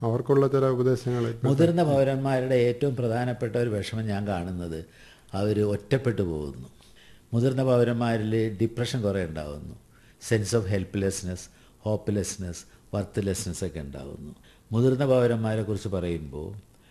അവർക്കുള്ള ചില ഉപദേശങ്ങൾ മുതിർന്ന പൗരന്മാരുടെ ഏറ്റവും പ്രധാനപ്പെട്ട ഒരു വിഷമം ഞാൻ കാണുന്നത് അവർ ഒറ്റപ്പെട്ടു പോകുന്നു മുതിർന്ന പൗരന്മാരിൽ ഡിപ്രഷൻ കുറേ ഉണ്ടാകുന്നു sense of helplessness hopelessness worthlessness ഒക്കെ ഉണ്ടാകുന്നു മുതിർന്ന പൗരന്മാരെ കുറിച്ച് പറയുമ്പോൾ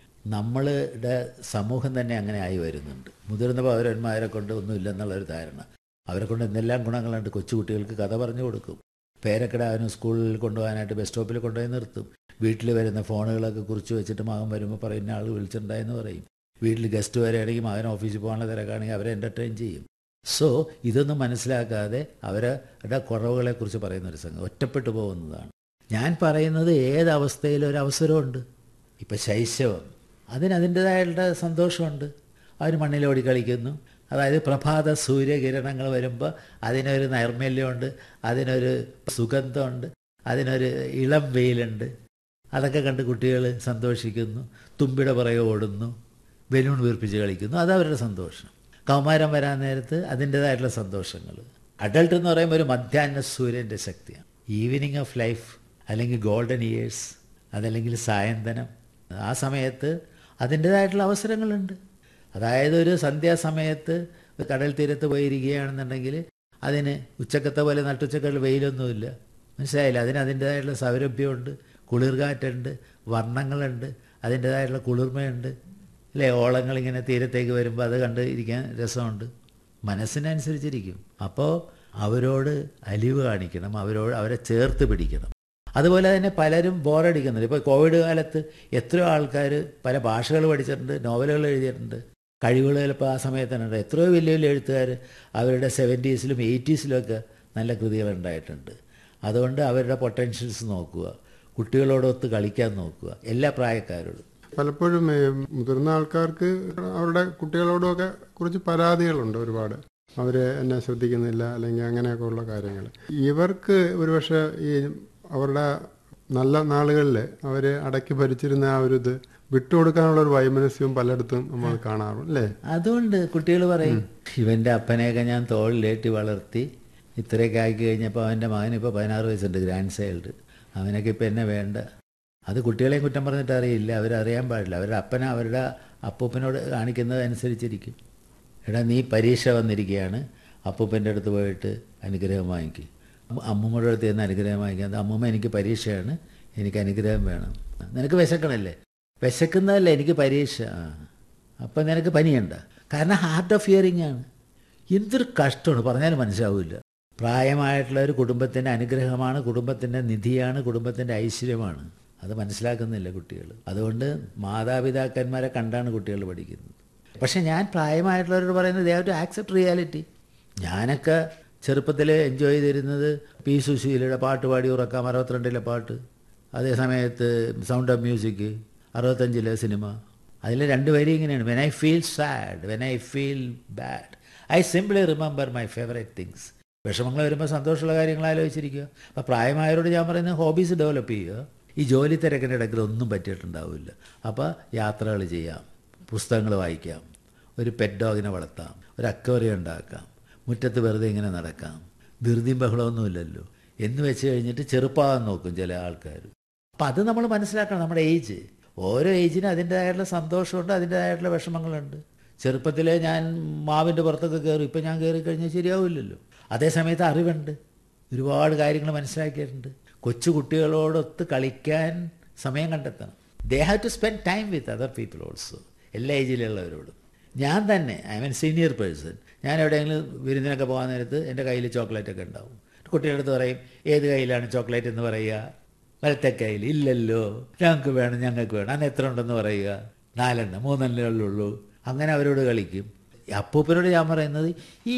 നമ്മളുടെ സമൂഹം തന്നെ അങ്ങനെ ആയി വരുന്നുണ്ട് മുതിർന്ന പൗരന്മാരെ കൊണ്ട് ഒന്നുമില്ലെന്നുള്ളൊരു ധാരണ അവരെ കൊണ്ട് എന്തെല്ലാം ഗുണങ്ങളുണ്ട് കൊച്ചുകുട്ടികൾക്ക് കഥ പറഞ്ഞു കൊടുക്കും പേരക്കിടാനും സ്കൂളിൽ കൊണ്ടുപോകാനായിട്ട് ബസ് സ്റ്റോപ്പിൽ കൊണ്ടുപോയി നിർത്തും വീട്ടിൽ വരുന്ന ഫോണുകളൊക്കെ കുറിച്ച് വെച്ചിട്ട് മകൻ വരുമ്പോൾ പറയുന്ന ആൾ വിളിച്ചിട്ടുണ്ടായെന്ന് പറയും വീട്ടിൽ ഗസ്റ്റ് വരികയാണെങ്കിൽ മകൻ ഓഫീസിൽ പോകാനുള്ള തിരക്കാണെങ്കിൽ അവരെ എൻ്റർടൈൻ ചെയ്യും സോ ഇതൊന്നും മനസ്സിലാക്കാതെ അവരുടെ കുറവുകളെക്കുറിച്ച് പറയുന്ന ഒരു സംഘം ഒറ്റപ്പെട്ടു പോകുന്നതാണ് ഞാൻ പറയുന്നത് ഏത് അവസ്ഥയിലും ഒരു അവസരമുണ്ട് ഇപ്പം ശൈശവം അതിന് അതിൻ്റെതായിട്ടുള്ള സന്തോഷമുണ്ട് അവർ മണ്ണിലോടി കളിക്കുന്നു അതായത് പ്രഭാത സൂര്യകിരണങ്ങൾ വരുമ്പോൾ അതിനൊരു നൈർമല്യമുണ്ട് അതിനൊരു സുഗന്ധമുണ്ട് അതിനൊരു ഇളം വെയിലുണ്ട് അതൊക്കെ കണ്ട് കുട്ടികൾ സന്തോഷിക്കുന്നു തുമ്പിയുടെ പുറകെ ഓടുന്നു ബലൂൺ വീർപ്പിച്ച് കളിക്കുന്നു അത് അവരുടെ സന്തോഷം കൗമാരം വരാൻ നേരത്ത് അതിൻ്റെതായിട്ടുള്ള സന്തോഷങ്ങൾ അഡൾട്ട് എന്ന് പറയുമ്പോൾ ഒരു മധ്യാഹ്ന സൂര്യൻ്റെ ശക്തിയാണ് ഈവനിങ് ഓഫ് ലൈഫ് അല്ലെങ്കിൽ ഗോൾഡൻ ഇയേഴ്സ് അതല്ലെങ്കിൽ സായന്തനം ആ സമയത്ത് അതിൻ്റെതായിട്ടുള്ള അവസരങ്ങളുണ്ട് അതായത് ഒരു സന്ധ്യാസമയത്ത് കടൽ തീരത്ത് പോയിരിക്കുകയാണെന്നുണ്ടെങ്കിൽ അതിന് ഉച്ചക്കത്തെ പോലെ നട്ടുച്ചക്കളിൽ വെയിലൊന്നുമില്ല മനസ്സിലായില്ല അതിന് അതിൻ്റെതായിട്ടുള്ള സൗരഭ്യമുണ്ട് കുളിർകാറ്റുണ്ട് വർണ്ണങ്ങളുണ്ട് അതിൻ്റെതായിട്ടുള്ള കുളിർമയുണ്ട് അല്ലേ ഓളങ്ങൾ ഇങ്ങനെ തീരത്തേക്ക് വരുമ്പോൾ അത് കണ്ട് ഇരിക്കാൻ രസമുണ്ട് മനസ്സിനനുസരിച്ചിരിക്കും അപ്പോൾ അവരോട് അലിവ് കാണിക്കണം അവരോട് അവരെ ചേർത്ത് പിടിക്കണം അതുപോലെ തന്നെ പലരും ബോറടിക്കുന്നുണ്ട് ഇപ്പോൾ കോവിഡ് കാലത്ത് എത്രയോ ആൾക്കാർ പല ഭാഷകൾ പഠിച്ചിട്ടുണ്ട് നോവലുകൾ എഴുതിയിട്ടുണ്ട് കഴിവുകൾ ചിലപ്പോൾ ആ സമയത്തുണ്ട് എത്രയോ വലിയ വലിയ എഴുത്തുകാർ അവരുടെ സെവൻറ്റീസിലും എയ്റ്റീസിലും ഒക്കെ നല്ല കൃതികൾ ഉണ്ടായിട്ടുണ്ട് അതുകൊണ്ട് അവരുടെ പൊട്ടൻഷ്യൽസ് നോക്കുക കുട്ടികളോടൊത്ത് കളിക്കാൻ നോക്കുക എല്ലാ പ്രായക്കാരോടും പലപ്പോഴും ഈ മുതിർന്ന ആൾക്കാർക്ക് അവരുടെ കുട്ടികളോടുമൊക്കെ കുറിച്ച് പരാതികളുണ്ട് ഒരുപാട് അവര് എന്നെ ശ്രദ്ധിക്കുന്നില്ല അല്ലെങ്കിൽ അങ്ങനെയൊക്കെ ഉള്ള കാര്യങ്ങൾ ഇവർക്ക് ഒരുപക്ഷെ ഈ അവരുടെ നല്ല നാളുകളിൽ അവര് അടക്കി ഭരിച്ചിരുന്ന ആ ഒരു ഇത് വിട്ടുകൊടുക്കാനുള്ള ഒരു വൈമനസ്യവും പലയിടത്തും നമ്മൾ കാണാറുണ്ട് അല്ലേ അതുകൊണ്ട് കുട്ടികൾ പറയും ഇവൻ്റെ അപ്പനെയൊക്കെ ഞാൻ തോളിലേറ്റി വളർത്തി ഇത്രയൊക്കെ ആക്കി കഴിഞ്ഞപ്പോൾ അവൻ്റെ മകൻ ഇപ്പോൾ പതിനാറ് വയസ്സുണ്ട് ഗ്രാൻഡ് ചൈൽഡ് അവനൊക്കെ ഇപ്പം എന്നെ വേണ്ട അത് കുട്ടികളെയും കുറ്റം പറഞ്ഞിട്ട് അറിയില്ല അവരറിയാൻ പാടില്ല അവരുടെ അപ്പന അവരുടെ അപ്പൂപ്പനോട് കാണിക്കുന്നത് അനുസരിച്ചിരിക്കും എടാ നീ പരീക്ഷ വന്നിരിക്കുകയാണ് അപ്പൂപ്പൻ്റെ അടുത്ത് പോയിട്ട് അനുഗ്രഹം വാങ്ങിക്കും അമ്മൂമ്മയുടെ അടുത്ത് ചെന്ന് അനുഗ്രഹം വാങ്ങിക്കാൻ അമ്മൂമ്മ എനിക്ക് പരീക്ഷയാണ് എനിക്ക് അനുഗ്രഹം വേണം നിനക്ക് വിശക്കണല്ലേ വിശക്കുന്നതല്ലേ എനിക്ക് പരീക്ഷ ആ അപ്പം നിനക്ക് പനിയുണ്ട കാരണം ഹാർട്ട് ഓഫ് ഹിയറിംഗ് ആണ് എന്തൊരു കഷ്ടമാണ് പറഞ്ഞാൽ മനസ്സിലാവില്ല പ്രായമായിട്ടുള്ള ഒരു കുടുംബത്തിൻ്റെ അനുഗ്രഹമാണ് കുടുംബത്തിൻ്റെ നിധിയാണ് കുടുംബത്തിൻ്റെ ഐശ്വര്യമാണ് അത് മനസ്സിലാക്കുന്നില്ല കുട്ടികൾ അതുകൊണ്ട് മാതാപിതാക്കന്മാരെ കണ്ടാണ് കുട്ടികൾ പഠിക്കുന്നത് പക്ഷെ ഞാൻ പ്രായമായിട്ടുള്ളവരോട് പറയുന്നത് they have to accept reality ഞാനൊക്കെ ചെറുപ്പത്തിൽ എൻജോയ് ചെയ്തിരുന്നത് പി സുശീലയുടെ പാട്ട് പാടി ഉറക്കാം അറുപത്തിരണ്ടിലെ പാട്ട് അതേ സമയത്ത് സൗണ്ട് ഓഫ് മ്യൂസിക് അറുപത്തഞ്ചിലെ സിനിമ അതിൽ രണ്ട് വരി ഇങ്ങനെയാണ് when I feel sad when I feel bad I simply remember my favourite things വിഷമങ്ങൾ വരുമ്പോൾ സന്തോഷമുള്ള കാര്യങ്ങൾ ആലോചിച്ചിരിക്കുക അപ്പോൾ പ്രായമായവരോട് ഞാൻ പറയുന്നത് ഹോബീസ് ഡെവലപ്പ് ചെയ്യുക ഈ ജോലി തിരക്കിൻ്റെ ഇടയ്ക്ക് ഒന്നും പറ്റിയിട്ടുണ്ടാവില്ല അപ്പോൾ യാത്രകൾ ചെയ്യാം പുസ്തകങ്ങൾ വായിക്കാം ഒരു പെറ്റ് ഡോഗിനെ വളർത്താം ഒരു അക്വേറിയം ഉണ്ടാക്കാം മുറ്റത്ത് വെറുതെ ഇങ്ങനെ നടക്കാം ധൃതിയും ബഹളമൊന്നുമില്ലല്ലോ എന്ന് വെച്ച് കഴിഞ്ഞിട്ട് ചെറുപ്പമാകാൻ നോക്കും ചില ആൾക്കാർ അപ്പം അത് നമ്മൾ മനസ്സിലാക്കണം നമ്മുടെ ഏജ് ഓരോ ഏജിനും അതിൻ്റെതായിട്ടുള്ള സന്തോഷമുണ്ട് അതിൻ്റെതായിട്ടുള്ള വിഷമങ്ങളുണ്ട് ചെറുപ്പത്തിലെ ഞാൻ മാവിൻ്റെ പുറത്തൊക്കെ കയറി ഇപ്പം ഞാൻ കയറി കഴിഞ്ഞാൽ ശരിയാവില്ലല്ലോ അതേ സമയത്ത് അറിവുണ്ട് ഒരുപാട് കാര്യങ്ങൾ മനസ്സിലാക്കിയിട്ടുണ്ട് കൊച്ചു കുട്ടികളോടൊത്ത് കളിക്കാൻ സമയം കണ്ടെത്തണം they have to spend time with other people also എല്ലാ ഏജിലുള്ളവരോടും ഞാൻ തന്നെ ഐ മീൻ സീനിയർ പേഴ്സൺ ഞാൻ എവിടെയെങ്കിലും വിരുന്നിനൊക്കെ പോകാൻ നേരത്ത് എൻ്റെ കയ്യിൽ ചോക്ലേറ്റ് ഒക്കെ ഉണ്ടാവും കുട്ടികളടുത്ത് പറയും ഏത് കയ്യിലാണ് ചോക്ലേറ്റ് എന്ന് പറയുക വലത്തെ കയ്യിൽ ഇല്ലല്ലോ ഞങ്ങൾക്ക് വേണം ഞങ്ങൾക്ക് വേണം അന്ന് എത്ര ഉണ്ടെന്ന് പറയുക നാലെണ്ണം മൂന്നെണ്ണേ ഉള്ളൂ അങ്ങനെ അവരോട് കളിക്കും അപ്പൂപ്പനോട് ഞാൻ പറയുന്നത് ഈ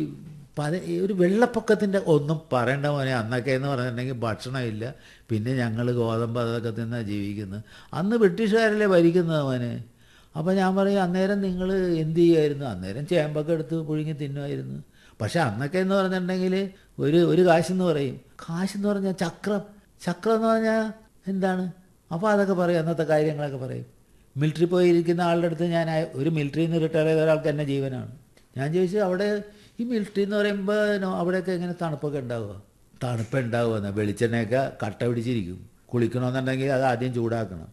പത ഒരു വെള്ളപ്പൊക്കത്തിൻ്റെ ഒന്നും പറയേണ്ട മോനെ അന്നൊക്കെ എന്ന് പറഞ്ഞിട്ടുണ്ടെങ്കിൽ ഭക്ഷണമില്ല പിന്നെ ഞങ്ങൾ ഗോതമ്പ് അതൊക്കെ തിന്നാണ് ജീവിക്കുന്നത് അന്ന് ബ്രിട്ടീഷുകാരല്ലേ ഭരിക്കുന്നത് മോനെ അപ്പോൾ ഞാൻ പറയും അന്നേരം നിങ്ങൾ എന്ത് ചെയ്യുമായിരുന്നു അന്നേരം ചേമ്പൊക്കെ എടുത്ത് പുഴുങ്ങി തിന്നുമായിരുന്നു പക്ഷെ അന്നൊക്കെ എന്ന് പറഞ്ഞിട്ടുണ്ടെങ്കിൽ ഒരു ഒരു കാശെന്ന് പറയും കാശെന്ന് പറഞ്ഞാൽ ചക്രം ചക്രം എന്ന് പറഞ്ഞാൽ എന്താണ് അപ്പോൾ അതൊക്കെ പറയും അന്നത്തെ കാര്യങ്ങളൊക്കെ പറയും മിലിറ്ററി പോയിരിക്കുന്ന ആളുടെ അടുത്ത് ഞാൻ ഒരു മിലിറ്ററിയിൽ നിന്ന് റിട്ടയർ ചെയ്ത ഒരാൾക്ക് തന്നെ ജീവനാണ് ഞാൻ ചോദിച്ചു അവിടെ ഈ മിലിറ്ററി എന്ന് പറയുമ്പോൾ അവിടെയൊക്കെ എങ്ങനെ തണുപ്പൊക്കെ ഉണ്ടാവുക തണുപ്പ് ഉണ്ടാവുക വെളിച്ചെണ്ണയൊക്കെ കട്ട പിടിച്ചിരിക്കും കുളിക്കണമെന്നുണ്ടെങ്കിൽ അത് ആദ്യം ചൂടാക്കണം